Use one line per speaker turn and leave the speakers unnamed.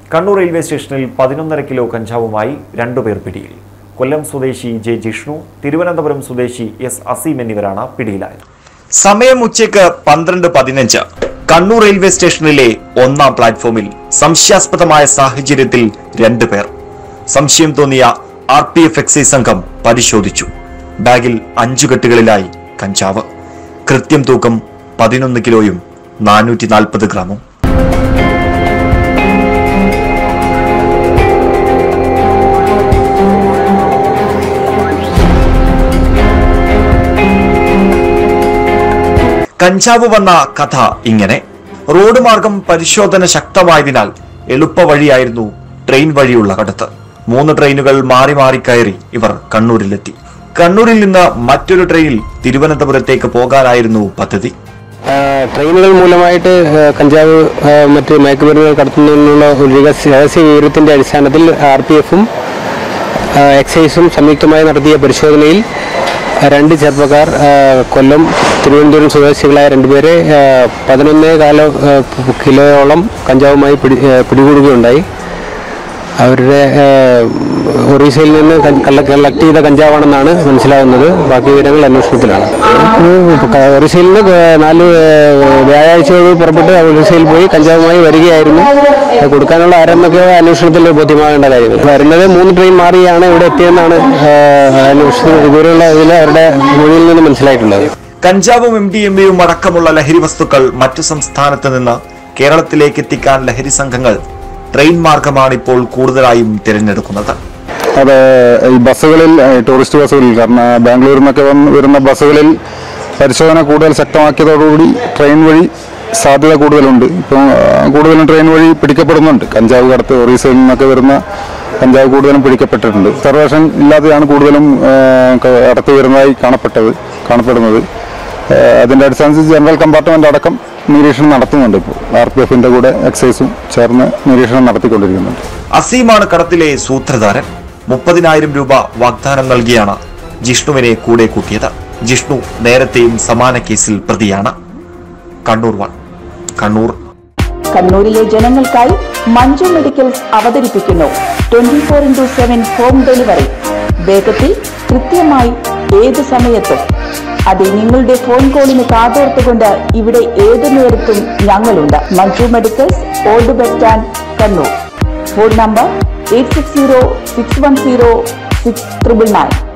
Kannur railway സ്റ്റേഷനിൽ പതിനൊന്നര kilo കഞ്ചാവുമായി രണ്ടുപേർ പിടിയിൽ കൊല്ലം സ്വദേശി ജെ ജിഷ്ണു തിരുവനന്തപുരം സ്വദേശി എസ് അസീം എന്നിവരാണ് പിടിയിലായത് സമയം ഉച്ചയ്ക്ക് പന്ത്രണ്ട് പതിനഞ്ച് കണ്ണൂർ റെയിൽവേ സ്റ്റേഷനിലെ ഒന്നാം പ്ലാറ്റ്ഫോമിൽ സംശയാസ്പദമായ സാഹചര്യത്തിൽ രണ്ടുപേർ സംശയം തോന്നിയ ആർ പി എഫ് എക്സൈസ് സംഘം പരിശോധിച്ചു ബാഗിൽ അഞ്ചു കെട്ടുകളിലായി കഞ്ചാവ് കൃത്യം തൂക്കം പതിനൊന്ന് കിലോയും നാനൂറ്റി നാൽപ്പത് ഗ്രാമും കഞ്ചാവ് വന്ന കഥ ഇങ്ങനെ റോഡ് മാർഗം പരിശോധന ശക്തമായതിനാൽ എളുപ്പ വഴിയായിരുന്നു ട്രെയിൻ വഴിയുള്ള കടത്ത് മൂന്ന് ട്രെയിനുകൾ മാറി മാറി കയറി ഇവർ കണ്ണൂരിലെത്തി കണ്ണൂരിൽ നിന്ന് മറ്റൊരു ട്രെയിനിൽ തിരുവനന്തപുരത്തേക്ക് പോകാനായിരുന്നു പദ്ധതി
ആ, ട്രെയിനുകൾ മൂലമായിട്ട് ആ, കഞ്ചാവ് ആ, മറ്റ് മയക്കുമരുന്നുകൾ കടത്തുന്നതിനുള്ള ഒരു രഹസ്യ രഹസ്യ വിവരത്തിന്റെ അടിസ്ഥാനത്തിൽ ആർ പി എഫും എക്സൈസും സംയുക്തമായി നടത്തിയ പരിശോധനയിൽ ആ, രണ്ട് ചെറുപ്പക്കാർ ആ, കൊല്ലം തിരുവനന്തപുരം സ്വദേശികളായ രണ്ടുപേരെ ആ, പതിനൊന്നേ കാല ആ, കിലോയോളം കഞ്ചാവുമായി പിടി ആ, പിടികൂടുകയുണ്ടായി അവരുടെ ആ, ഒറീസയിൽ നിന്ന് ക- കള്ള കളക്ട് ചെയ്ത കഞ്ചാവാണെന്നാണ് മനസ്സിലാവുന്നത് ബാക്കി വിവരങ്ങൾ അന്വേഷണത്തിലാണ് ഉം, ക- ഒറീസയിൽ നിന്ന് ക- നാല് ആ, വ്യാഴാഴ്ചകൾ പുറപ്പെട്ട് ഒറീസയിൽ പോയി കഞ്ചാവുമായി വരികയായിരുന്നു അത് കൊടുക്കാനുള്ള ആരെന്നൊക്കെ അന്വേഷണത്തിൽ ബോധ്യമാകേണ്ട കാര്യങ്ങൾ വരുന്നത് മൂന്ന് ട്രെയിൻ മാറിയാണ് ഇവിടെ എത്തിയെന്നാണ് ആ, അന്വേഷണത്തിൽ ഇതുവരെയുള്ള ഇതിൽ അവരുടെ മൊഴിയിൽ നിന്ന് മനസ്സിലായിട്ടുള്ളത്
കഞ്ചാവും എം ഡി എം എയും അടക്കമുള്ള ലഹരി വസ്തുക്കൾ മറ്റു സംസ്ഥാനത്ത് നിന്ന് കേരളത്തിലേക്ക് എത്തിക്കാൻ ലഹരി സംഘങ്ങൾ ട്രെയിൻ മാർഗമാണ് ഇപ്പോൾ കൂടുതലായും തിരഞ്ഞെടുക്കുന്നത്
അത് ഈ ബസ്സുകളിൽ ഏഹ്, ടൂറിസ്റ്റ് ബസ്സുകളിൽ കാരണം ബാംഗ്ലൂരിൽ നിന്നൊക്കെ വന്ന് വരുന്ന ബസ്സുകളിൽ പരിശോധന കൂടുതൽ ശക്തമാക്കിയതോടുകൂടി ട്രെയിൻ വഴി സാധ്യത കൂടുതലുണ്ട് ഇപ്പം ആ, കൂടുതലും ട്രെയിൻ വഴി പിടിക്കപ്പെടുന്നുണ്ട് കഞ്ചാവ് കടത്ത് ഒറീസയിൽ നിന്നൊക്കെ വരുന്ന കഞ്ചാവ് കൂടുതലും പിടിക്കപ്പെട്ടിട്ടുണ്ട് റിസർവേഷൻ ഇല്ലാതെയാണ് കൂടുതലും ഏഹ്, ക- കടത്ത് വരുന്നതായി കാണപ്പെട്ടത് കാണപ്പെടുന്നത് ഏഹ്, അതിൻ്റെ അടിസ്ഥാനത്തിൽ ജനറൽ കമ്പാർട്ട്മെൻ്റ് അടക്കം നിരീക്ഷണം നടത്തുന്നുണ്ട് ഇപ്പോൾ ആർ പി എഫിൻ്റെ കൂടെ എക്സൈസും ചേർന്ന് നിരീക്ഷണം നടത്തിക്കൊണ്ടിരിക്കുന്നുണ്ട്
അസീമാണ് കടത്തിലെ സൂത്രധാരൻ മുപ്പതിനായിരം രൂപ വാഗ്ദാനം നൽകിയാണ് ജിഷ്ണുവിനെ കൂടെ കൂട്ടിയത് ജിഷ്ണു നേരത്തെയും സമാന കേസിൽ പ്രതിയാണ് കണ്ണൂർ വൺ കണ്ണൂർ
കണ്ണൂരിലെ ജനങ്ങൾക്കായി മഞ്ജു മെഡിക്കൽസ് അവതരിപ്പിക്കുന്നു twenty four into seven home delivery വേഗത്തിൽ കൃത്യമായി ഏത് സമയത്തും അതെ നിങ്ങളുടെ ഫോൺ കോളിന് കാതോർത്തുകൊണ്ട് ഇവിടെ ഏതു നേരത്തും ഞങ്ങളുണ്ട് Manju medicals old bus stand Kannur phone number eight six zero six one zero six triple nine